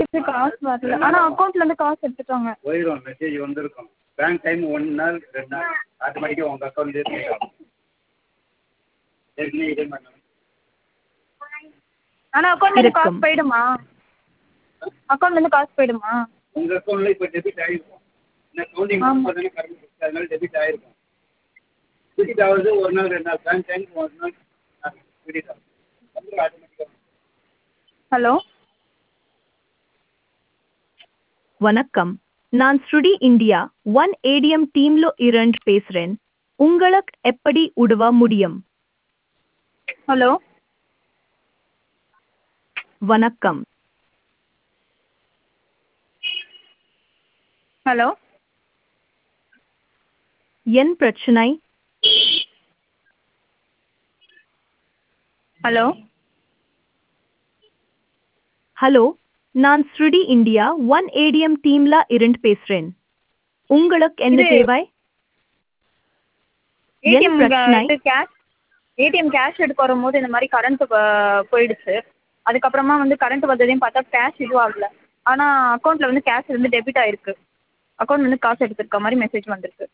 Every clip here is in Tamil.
மெசேஜ் காசு வரல ஆனால் அக்கௌண்ட்லேருந்து காசு எடுத்துட்டாங்க போயிடும் மெசேஜ் வந்திருக்கும் பேங்க் டைம் ஒன் நாள் ரெண்டு நாள் ஆட்டோமேட்டிக்காக உங்கள் அக்கௌண்ட்லேயே பே ஆகும் ஏற்கனவே இதே மாதிரி நடந்துச்சு. ஆனால் அக்கௌண்ட்லேருந்து காசு இருக்கும். போயிடுமா அக்கௌண்ட்லேருந்து காசு போயிடுமா உங்கள் அக்கௌண்ட்டில் இப்போ டெபிட் ஆகிருக்கும் இந்த கவுண்டிங் ஆமா. பார்த்தீங்கன்னா கரெக்ட் அதனால டெபிட் ஆகிருக்கும் டெபிட் ஆகுது ஒரு நாள் ரெண்டு நாள் பேங்க் டைம் ஒரு நாள் டெபிட் ஆகும் வந்து ஆட்டோமேட்டிக்காக ஹலோ வணக்கம் நான் ஸ்ருடி இந்தியா ஒன் ஏடிஎம் டீம்ல இருந்து பேசுறேன் உங்களுக்கு எப்படி உதவ முடியும் ஹலோ வணக்கம் ஹலோ என் பிரச்சனை ஹலோ ஹலோ நான் ஸ்ருடி இந்தியா ஒன் ஏடிஎம் டீம்ல இருந்து பேசுறேன் உங்களுக்கு என்ன இது- தேவை என் ஏடிஎம் பிரச்சனை? இது கேஷ் ஏடிஎம் கேஷ் எடுக்க வரும்போது இந்த மாதிரி கரண்ட் போயிடுச்சு அதுக்கப்புறமா வந்து கரண்ட் வந்ததையும் பார்த்தா கேஷ் இதுவும் ஆகல ஆனால் அக்கௌண்ட்டில் வந்து கேஷ் வந்து டெபிட் ஆயிருக்கு அக்கௌண்ட் வந்து காசு எடுத்திருக்க மாதிரி மெசேஜ் வந்திருக்கு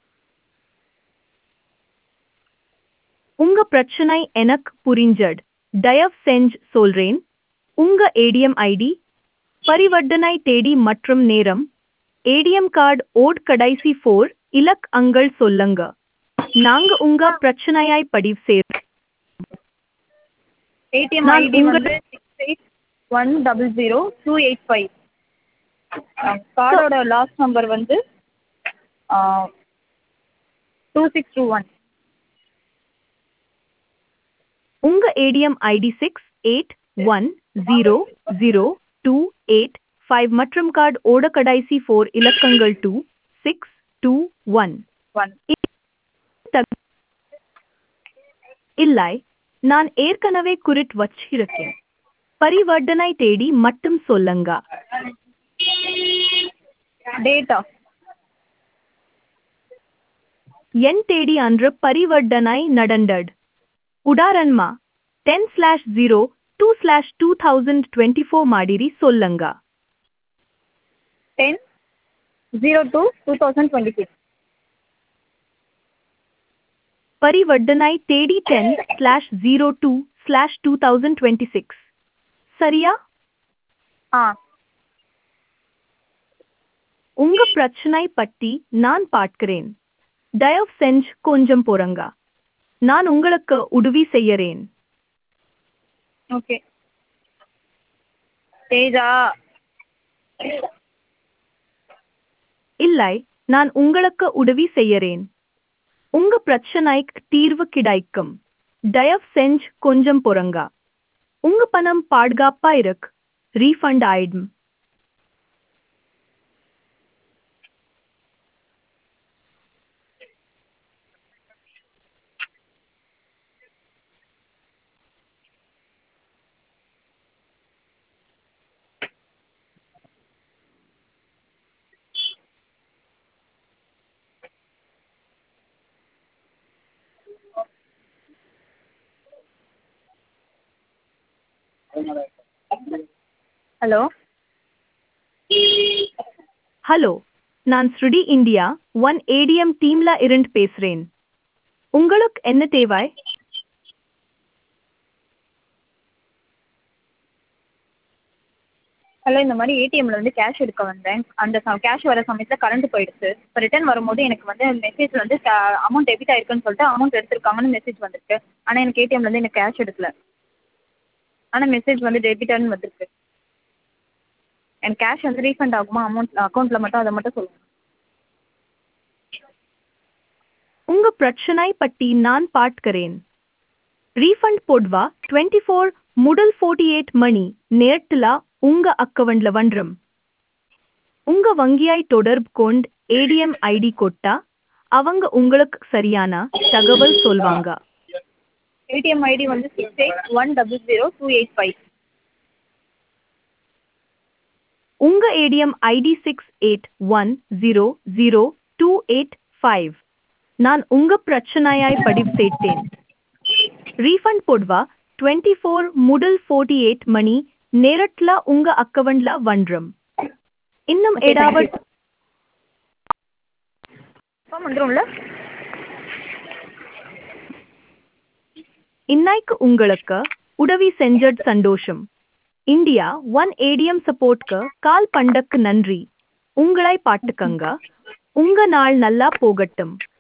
உங்க பிரச்சனை எனக்கு புரிஞ்சது தயவு செஞ்சு சொல்றேன் உங்க ஏடிஎம் ஐடி பரிவர்த்தனை தேதி மற்றும் நேரம் ஏடிஎம் கார்டு ஓட் கடைசி ஃபோர் இலக் அங்கள் சொல்லுங்க நாங்க உங்க பிரச்சனையை பதிவு செய்றோம் ஏடிஎம் நான் ஐடி உங்க- வந்து six eight one double zero two eight five கார்டோட லாஸ்ட் நம்பர் வந்து டூ சிக்ஸ் டூ ஒன் உங்க ATM ID six eight one zero zero two eight five மற்றும் கார்டு ஓட கடைசி ஃபோர் இலக்கங்கள் two six two one one தக்- இல்லை நான் ஏற்கனவே குறிட் வச்சிருக்கேன் பரிவர்த்தனை தேடி மட்டும் சொல்லுங்க டேட்டா என் தேடி அன்று பரிவர்த்தனை நடந்தது உதாரணமா ten slash zero two slash two thousand twenty four ಮಾಡಿರಿ சொல்லுங்க ten zero two two thousand twenty six பரிவர்த்தனை தேடி ten slash zero two slash two thousand twenty six சரியா ஆ உங்க பிரச்சனை பத்தி நான் பார்க்கிறேன் தயவு செஞ்சு கொஞ்சம் பொறுங்க நான் உங்களுக்கு உதவி செய்யறேன் ஓகே தேஜா இல்லை நான் உங்களுக்கு உதவி செய்யறேன் உங்க பிரச்சனைக்கு தீர்வு கிடைக்கும் தயவு செஞ்சு கொஞ்சம் பொறுங்க உங்க பணம் பாதுகாப்பா இருக்கு ரீஃபண்ட் ஆயிடும் ஹலோ ஹலோ நான் ஸ்ருடி இந்தியா ஒன் ஏடிஎம் டீம்ல இருந்து பேசுறேன் உங்களுக்கு என்ன தேவை ஹலோ இந்த மாதிரி ஏடிஎம்ல வந்து கேஷ் எடுக்க வந்தேன் அந்த கேஷ் வர சமயத்தில் கரண்ட் போயிடுச்சு இப்போ ரிட்டர்ன் வரும்போது எனக்கு வந்து மெசேஜ் வந்து அமௌண்ட் டெபிட் ஆயிருக்குன்னு சொல்லிட்டு அமௌண்ட் எடுத்திருக்காங்கன்னு மெசேஜ் வந்திருக்கு ஆனால் எனக்கு ஏடிஎம்ல இருந்து எனக்கு கேஷ் எடுக்கல ஆனால் மெசேஜ் வந்து டெபிட்டான்னு வந்திருக்கு எனக்கு கேஷ் வந்து ரீஃபண்ட் ஆகுமா அமௌண்ட் அக்கௌண்ட்டில் மட்டும் அதை மட்டும் சொல்லுங்கள் உங்க பிரச்சனை பத்தி நான் பார்க்கிறேன் ரீஃபண்ட் போடுவா டுவெண்ட்டி ஃபோர் முதல் ஃபோர்ட்டி எயிட் மணி நேரத்துல உங்க அக்கவுண்ட்ல வந்துரும் உங்க வங்கியாய் தொடர்பு கொண்டு ஏடிஎம் ஐடி கொட்டா அவங்க உங்களுக்கு சரியான தகவல் சொல்வாங்க ஏடிஎம் ஐடி வந்து six eight one double zero two eight five உங்க ATM ID six eight one zero zero two eight five நான் உங்க பிரச்சனையாய் பதிவு செய்தேன் ரீஃபண்ட் போடுவா டுவெண்ட்டி ஃபோர் முதல் ஃபோர்ட்டி எயிட் மணி நேரத்துல உங்க அக்கவுண்ட்ல வந்துரும் இன்னும் Okay, thank ஏதாவது you. ஃபார்ம் வந்துரும்ல இன்னைக்கு உங்களுக்கு உதவி செஞ்சது சந்தோஷம் இந்தியா ஒன் ஏடிஎம் சப்போர்ட்க்கு கால் பண்டக்கு நன்றி உங்களை பாட்டுக்கங்க உங்க நாள் நல்லா போகட்டும்